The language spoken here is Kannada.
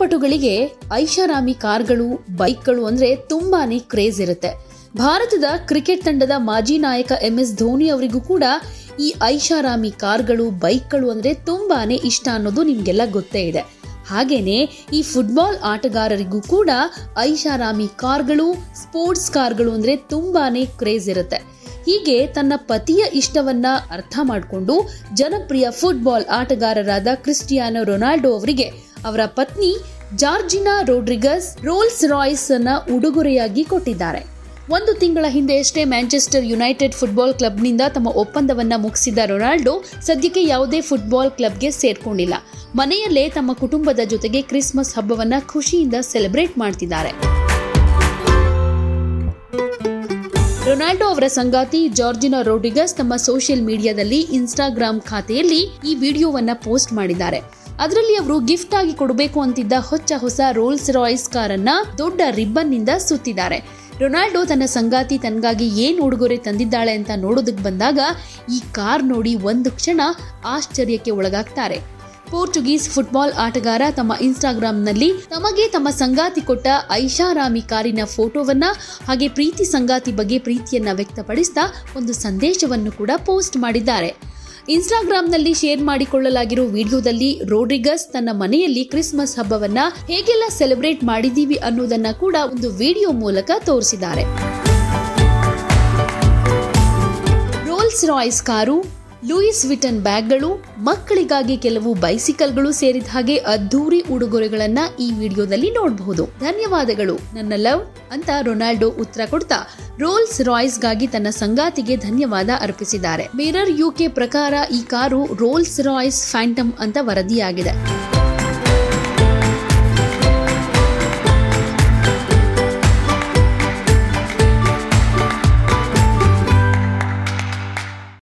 ಕ್ರೀಡಾಪಟುಗಳಿಗೆ ಐಷಾರಾಮಿ ಕಾರ್ಗಳು ಬೈಕ್ಗಳು ಅಂದ್ರೆ ತುಂಬಾನೇ ಕ್ರೇಜ್ ಇರುತ್ತೆ ಭಾರತದ ಕ್ರಿಕೆಟ್ ತಂಡದ ಮಾಜಿ ನಾಯಕ ಎಂ ಎಸ್ ಧೋನಿ ಅವರಿಗೂ ಕೂಡ ಈ ಐಷಾರಾಮಿ ಕಾರ್ಗಳು ಬೈಕ್ಗಳು ಅಂದ್ರೆ ತುಂಬಾನೇ ಇಷ್ಟ ಅನ್ನೋದು ನಿಮ್ಗೆಲ್ಲ ಗೊತ್ತೇ ಇದೆ ಹಾಗೇನೆ ಈ ಫುಟ್ಬಾಲ್ ಆಟಗಾರರಿಗೂ ಕೂಡ ಐಷಾರಾಮಿ ಕಾರ್ಗಳು ಸ್ಪೋರ್ಟ್ಸ್ ಕಾರ್ಗಳು ಅಂದ್ರೆ ತುಂಬಾನೇ ಕ್ರೇಜ್ ಇರುತ್ತೆ ಹೀಗೆ ತನ್ನ ಪತಿಯ ಇಷ್ಟವನ್ನ ಅರ್ಥ ಮಾಡಿಕೊಂಡು ಜನಪ್ರಿಯ ಫುಟ್ಬಾಲ್ ಆಟಗಾರರಾದ ಕ್ರಿಸ್ಟಿಯಾನೋ ರೊನಾಲ್ಡೋ ಅವರಿಗೆ ಅವರ ಪತ್ನಿ ಜಾರ್ಜಿನಾ ರೋಡ್ರಿಗಸ್ ರೋಲ್ಸ್ ರಾಯ್ಸ್ ಅನ್ನ ಉಡುಗೊರೆಯಾಗಿ ಕೊಟ್ಟಿದ್ದಾರೆ ಒಂದು ತಿಂಗಳ ಹಿಂದೆಯಷ್ಟೇ ಮ್ಯಾಂಚೆಸ್ಟರ್ ಯುನೈಟೆಡ್ ಫುಟ್ಬಾಲ್ ಕ್ಲಬ್ನಿಂದ ತಮ್ಮ ಒಪ್ಪಂದವನ್ನ ಮುಗಿಸಿದ ರೊನಾಲ್ಡೋ ಸದ್ಯಕ್ಕೆ ಯಾವುದೇ ಫುಟ್ಬಾಲ್ ಕ್ಲಬ್ಗೆ ಸೇರ್ಕೊಂಡಿಲ್ಲ ಮನೆಯಲ್ಲೇ ತಮ್ಮ ಕುಟುಂಬದ ಜೊತೆಗೆ ಕ್ರಿಸ್ಮಸ್ ಹಬ್ಬವನ್ನ ಖುಷಿಯಿಂದ ಸೆಲೆಬ್ರೇಟ್ ಮಾಡ್ತಿದ್ದಾರೆ ರೊನಾಲ್ಡೋ ಅವರ ಸಂಗಾತಿ ಜಾರ್ಜಿನಾ ರೋಡ್ರಿಗಸ್ ತಮ್ಮ ಸೋಷಿಯಲ್ ಮೀಡಿಯಾದಲ್ಲಿ ಇನ್ಸ್ಟಾಗ್ರಾಮ್ ಖಾತೆಯಲ್ಲಿ ಈ ವಿಡಿಯೋವನ್ನ ಪೋಸ್ಟ್ ಮಾಡಿದ್ದಾರೆ ಅದರಲ್ಲಿ ಅವರು ಗಿಫ್ಟ್ ಆಗಿ ಕೊಡಬೇಕು ಅಂತಿದ್ದ ಹೊಚ್ಚ ಹೊಸ ರೋಲ್ಸ್ ರಾಯ್ಸ್ ಕಾರನ್ನ ದೊಡ್ಡ ರಿಬ್ಬನ್ ನಿಂದ ಸುತ್ತಿದ್ದಾರೆ ರೊನಾಲ್ಡೋ ತನ್ನ ಸಂಗಾತಿ ತನಗಾಗಿ ಏನ್ ಉಡುಗೊರೆ ತಂದಿದ್ದಾಳೆ ಅಂತ ನೋಡೋದಕ್ಕೆ ಬಂದಾಗ ಈ ಕಾರ್ ನೋಡಿ ಒಂದು ಕ್ಷಣ ಆಶ್ಚರ್ಯಕ್ಕೆ ಒಳಗಾಗ್ತಾರೆ ಪೋರ್ಚುಗೀಸ್ ಫುಟ್ಬಾಲ್ ಆಟಗಾರ ತಮ್ಮ ಇನ್ಸ್ಟಾಗ್ರಾಂನಲ್ಲಿ ತಮಗೆ ತಮ್ಮ ಸಂಗಾತಿ ಕೊಟ್ಟ ಐಷಾರಾಮಿ ಕಾರಿನ ಫೋಟೋವನ್ನ ಹಾಗೆ ಪ್ರೀತಿ ಸಂಗಾತಿ ಬಗ್ಗೆ ಪ್ರೀತಿಯನ್ನ ವ್ಯಕ್ತಪಡಿಸ್ತಾ ಒಂದು ಸಂದೇಶವನ್ನು ಕೂಡ ಪೋಸ್ಟ್ ಮಾಡಿದ್ದಾರೆ ಇನ್ಸ್ಟಾಗ್ರಾಂನಲ್ಲಿ ಶೇರ್ ಮಾಡಿಕೊಳ್ಳಲಾಗಿರೋ ವಿಡಿಯೋದಲ್ಲಿ ರೋಡ್ರಿಗಸ್ ತನ್ನ ಮನೆಯಲ್ಲಿ ಕ್ರಿಸ್ಮಸ್ ಹಬ್ಬವನ್ನ ಹೇಗೆಲ್ಲ ಸೆಲೆಬ್ರೇಟ್ ಮಾಡಿದೀವಿ ಅನ್ನೋದನ್ನ ಕೂಡ ಒಂದು ವಿಡಿಯೋ ಮೂಲಕ ತೋರಿಸಿದ್ದಾರೆ Rolls Royce car Louis Vuitton ಬ್ಯಾಗ್ಗಳು ಮಕ್ಕಳಿಗಾಗಿ ಕೆಲವು ಬೈಸಿಕಲ್ಗಳು ಸೇರಿದ ಹಾಗೆ ಅದ್ದೂರಿ ಉಡುಗೊರೆಗಳನ್ನ ಈ ವಿಡಿಯೋದಲ್ಲಿ ನೋಡಬಹುದು ಧನ್ಯವಾದಗಳು ನನ್ನ ಲವ್ ಅಂತ ರೊನಾಲ್ಡೋ ಉತ್ತರ ಕೊಡ್ತಾ ರೋಲ್ಸ್ ರಾಯ್ಸ್ಗಾಗಿ ತನ್ನ ಸಂಗಾತಿಗೆ ಧನ್ಯವಾದ ಅರ್ಪಿಸಿದ್ದಾರೆ ಮಿರರ್ ಯುಕೆ ಪ್ರಕಾರ ಈ ಕಾರು ರೋಲ್ಸ್ ರಾಯ್ಸ್ ಫ್ಯಾಂಟಮ್ ಅಂತ ವರದಿಯಾಗಿದೆ